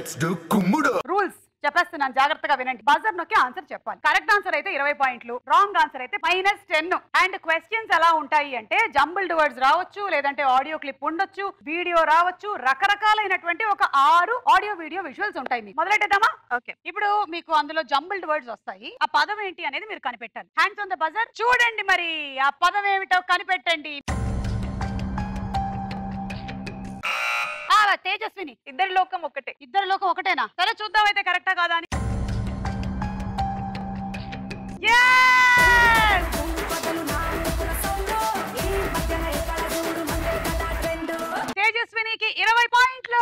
Let's do కుమ్ముడు rules చెప్పేస్తున్నాను జాగ్రత్తగా వినండి బజర్ నొక్కి ఆన్సర్ చెప్పాలి కరెక్ట్ ఆన్సర్ అయితే ఇరవై పాయింట్లు రాంగ్ ఆన్సర్ అయితే మైనస్ టెన్ అండ్ క్వశ్చన్స్ ఎలా ఉంటాయి అంటే జంబుల్డ్ వర్డ్స్ రావచ్చు లేదంటే ఆడియో క్లిప్ ఉండొచ్చు వీడియో రావచ్చు రకరకాలైనటువంటి ఒక ఆరు ఆడియో వీడియో విజువల్స్ ఉంటాయి మీకు మొదలెట్టేద్దామా ఓకే ఇప్పుడు మీకు అందులో జంబుల్డ్ వర్డ్స్ వస్తాయి ఆ పదం ఏంటి అనేది మీరు కనిపెట్టాలి హ్యాండ్స్ ఆన్ ద బజర్ చూడండి మరి ఆ పదం ఏమిటో కనిపెట్టండి ఆ, తేజస్విని ఇద్దరి లోకం ఒక్కటే ఇద్దరు లోకం ఒకటేనా సరే చూద్దాం అయితే కరెక్టా కాదా అని Yes! తేజస్వినికి ఇరవై పాయింట్లు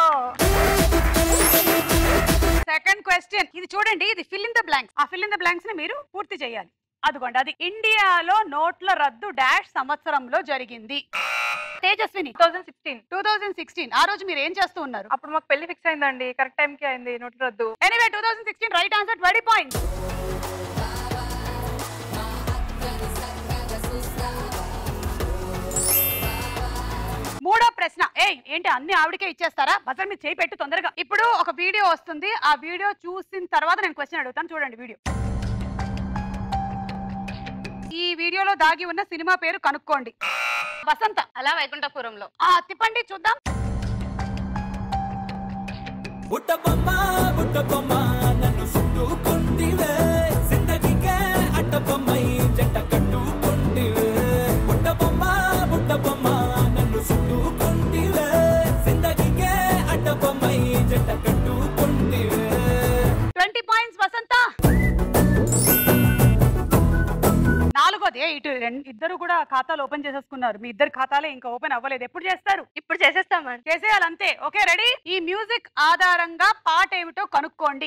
సెకండ్ క్వశ్చన్ ఇది చూడండి ఇది ఫిల్ ఇన్ ద బ్లాంక్స్ ఆ ఫిల్ ఇన్ ద బ్లాంక్స్ ని మీరు పూర్తి చేయాలి అదిగోండి అది ఇండియాలో నోట్ల రద్దు డాష్ సంవత్సరంలో జరిగింది Tejaswini thousand sixteen two thousand sixteen ఆ రోజు మీరు ఏం చేస్తూ ఉన్నారు అప్పుడు మాకు పెళ్లి ఫిక్స్ అయిందండి కరెక్ట్ టైం కి అయింది నోటి రద్దు anyway two thousand sixteen right answer twenty point మూడో ప్రశ్న ఏయ్ ఏంటి అన్ని ఆవిడకే ఇచ్చేస్తారా బజర్ మీద చేయి పెట్టు తొందరగా ఇప్పుడు ఒక వీడియో వస్తుంది ఆ వీడియో చూసిన తర్వాత నేను క్వశ్చన్ అడుగుతాను చూడండి వీడియో ఈ వీడియోలో దాగి ఉన్న సినిమా పేరు కనుక్కోండి వసంత అలా వైకుంఠపురంలో ఆ తిప్పండి చూద్దాం బుట్ట బొమ్మ బుట్ట బొమ్మ నన్ను చుట్టుకుంటివే జిందగీకే అట్ట బొమ్మై జంట కట్టుకుంటివే బుట్ట బొమ్మ బుట్ట బొమ్మ నన్ను చుట్టుకుంటివే జిందగీకే అట్ట బొమ్మై జంట కట్టుకుంటివే ట్వంటీ పాయింట్స్ వసంత నాలుగోది ఏ, ఇటు రెండు- ఇద్దరు కూడా ఖాతాలు ఓపెన్ చేసేసుకున్నారు మీ ఇద్దరు ఖాతాలే ఇంకా ఓపెన్ అవ్వలేదు ఎప్పుడు చేస్తారు ఇప్పుడు చేసేస్తామండి చేసేయాలి అంతే ఓకే రెడీ ఈ మ్యూజిక్ ఆధారంగా పాట ఏమిటో కనుక్కోండి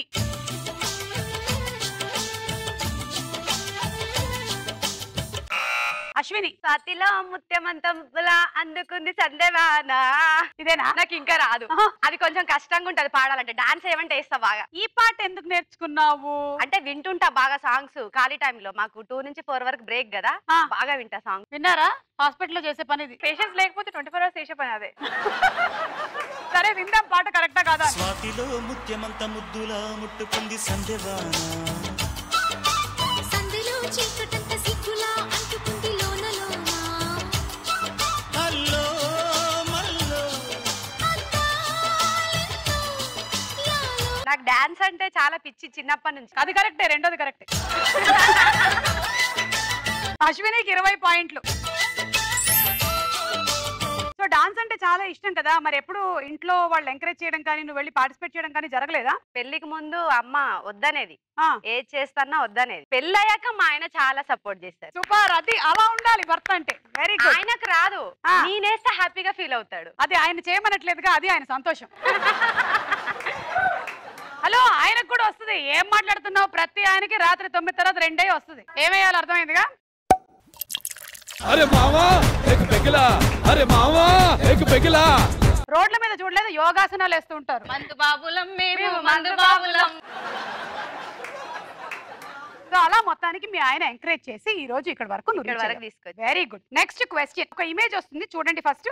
అశ్విని సతిలో ముత్యమంతం పులా అందుకుంది సందేవాన ఇదేనా నాకు ఇంకా రాదు ఆహా. అది కొంచెం కష్టంగా ఉంటది పాడాలంటే డాన్స్ ఏమంటే వేస్తా బాగా ఈ పాట ఎందుకు నేర్చుకున్నావు అంటే వింటుంటా బాగా సాంగ్స్ ఖాళీ టైంలో మాకు టూ నుంచి ఫోర్ వరకు బ్రేక్ కదా ఆ. బాగా వింటా సాంగ్స్ విన్నారా హాస్పిటల్లో చేసే పని ఇది పేషెన్స్ లేకపోతే ట్వంటీ ఫోర్ అవర్స్ చేసే పని అదే సరే విందాం పాట కరెక్టా కాదా అని. స్వాతిలో ముత్యమంత ముద్దులా ముట్టుకుంది సంధ్యవాన సందులో చీకటంత సిగ్గులా అంటుకుంది లోన లోన హల్లో మల్లో నాకు డాన్స్ అంటే చాలా పిచ్చి చిన్నప్పటి నుంచి అది కరెక్టే రెండోది కరెక్టే అశ్వినికి ఇరవై పాయింట్లు సో డాన్స్ అంటే చాలా ఇష్టం కదా మరి ఎప్పుడు ఇంట్లో వాళ్ళు ఎంకరేజ్ చేయడం కానీ నువ్వు వెళ్ళి పార్టిసిపేట్ చేయడం కానీ జరగలేదా పెళ్లికి ముందు అమ్మ వద్దనేది ఆ, ఏది చేస్తానా వద్దనేది పెళ్లి అయ్యాక మా ఆయన చాలా సపోర్ట్ చేస్తారు సూపర్ అది అలా ఉండాలి భర్త అంటే వెరీ గుడ్ ఆయనకు రాదు ఆ. నేనేస్తే హ్యాపీగా ఫీల్ అవుతాడు అది ఆయన చేయమనట్లేదుగా అది ఆయన సంతోషం హలో ఆయనకు కూడా వస్తుంది ఏం మాట్లాడుతున్నావు ప్రతి ఆయనకి రాత్రి తొమ్మిది తర్వాత రెండే వస్తుంది ఏమేయాలి అర్థమైందిగా अरे मामा एक पेगला अरे मामा एक पेगला రోడ్ల మీద చూడలేదు యోగాసనాలు వేస్తూ ఉంటారు మందు బాబులం మేము మందు బాబులం సో అలా మొత్తానికి మీ ఆయన ఎంకరేజ్ చేసి ఈ రోజు ఇక్కడ వరకు ఇక్కడ వరకు తీసుకొచ్చి వెరీ గుడ్ నెక్స్ట్ క్వశ్చన్ ఒక ఇమేజ్ వస్తుంది చూడండి ఫస్ట్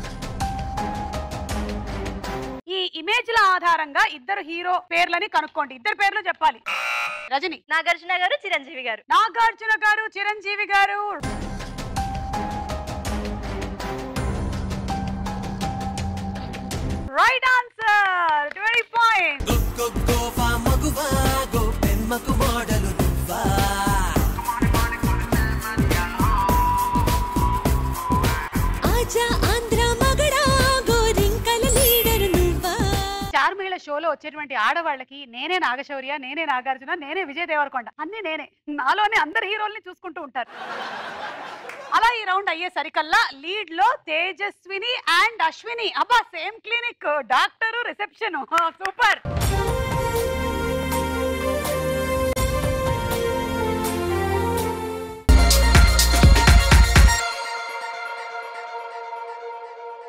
ఈ ఇమేజ్ల ఆధారంగా ఇద్దరు హీరో పేర్లని కనుక్కోండి ఇద్దరు పేర్లు చెప్పాలి రజని నాగార్జున గారు చిరంజీవి గారు Nagarjuna garu Chiranjeevi garu right answer twenty point గోవా మగువా గో పెమ్మకు మోడలు నువ్వా ఆజా ఆంధ్ర మగడా గోరింకల లీడర్ నువ్వా చార్మిల షోలో వచ్చేటువంటి ఆడవాళ్ళకి నేనే నాగశౌర్య నేనే నాగార్జున నేనే విజయ్ దేవరకొండ అన్ని నేనే నాలోనే అందరు హీరోల్ని చూసుకుంటూ ఉంటారు అలా ఈ రౌండ్ అయ్యే సరికల్లా లీడ్ లో తేజస్విని అండ్ అశ్విని అబ్బా same clinic doctor reception super